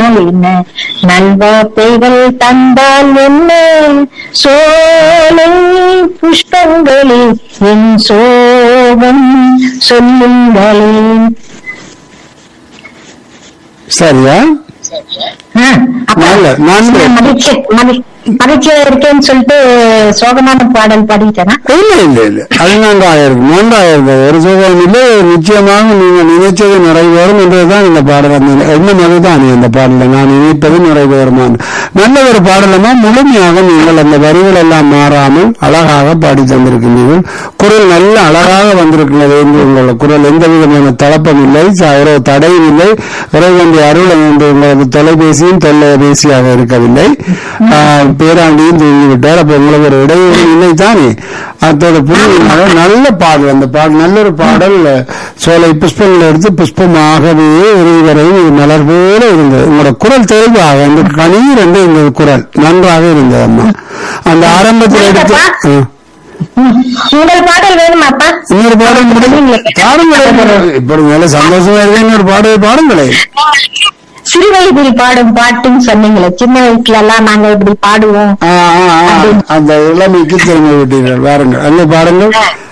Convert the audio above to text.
தந்தால் என்ன நல்வார்த்தைகள் தந்தால் என்ன சோலை புஷ்பங்களில் என் சோகம் சொல்லுங்களே சரியா ஆ, அப்ப நல்ல, நன்றி. நான் மகிழ்ச்சி மகிழ்- மகிழ்ச்சியா இருக்கேன்னு சொல்லிட்டு சோகமான பாடல் பாடிட்டேனா இல்ல இல்ல இல்ல அது நன்றாக இருக்கும் நன்றாக இருக்கும் ஒரு சுகம் இல்லை நிச்சயமாக நீங்கள் நினைச்சது நிறைவேறும் என்றுதான் இந்த பாடல் அந்த என்ன அதுதான் இந்த பாடல நான் நினைப்பது நிறைவேறுமான் நல்ல ஒரு பாடலமா முழுமையாக நீங்கள் அந்த வரிகள் எல்லாம் மாறாமல் அழகாக பாடி தந்திருக்கின்றீர்கள் குரல் நல்ல அழகாக வந்திருக்கிறது என்று உங்கள் குரல் எந்த விதமான தளப்பம் இல்லை ச- ஒரு தடையும் இல்லை இறைவனுடைய அருள் என்று உங்களது தொலைபேசியும் தொலைபேசியாக இருக்கவில்லை ஆஹ், பேராண்டியும் தூங்கிவிட்டார் அப்ப உங்களுக்கு ஒரு இடையூறு இல்லை தானே அதோட புரியுமாக நல்ல பாடல் அந்த பாடல் நல்ல ஒரு பாடல் சோலை புஷ்பங்கள் எடுத்து புஷ்பமாகவே இருவரையும் இது மலர் போல இருந்தது உங்களோட குரல் தெளிவாக அந்த கணீர் என்று இந்த குரல் நன்றாக இருந்தது அம்மா அந்த ஆரம்பத்தில் எடுத்து ஆ. உங்கள் பாடல் வேணுமாப்பா இன்னொரு பாடல் முடியும் பாடுங்களே இப்படி மேல சந்தோஷமா இருக்க இன்னொரு பாடல் பாடுங்களே சிறு வயதில் பாடும் பாட்டுன்னு சொன்னீங்களே சின்ன வயசுல எல்லாம் நாங்க இப்படி பாடுவோம் ஆ, ஆ, ஆ. அந்த இளமைக்கு திரும்ப விட்டீர்கள் வாருங்கள் அல்ல பாருங்கள்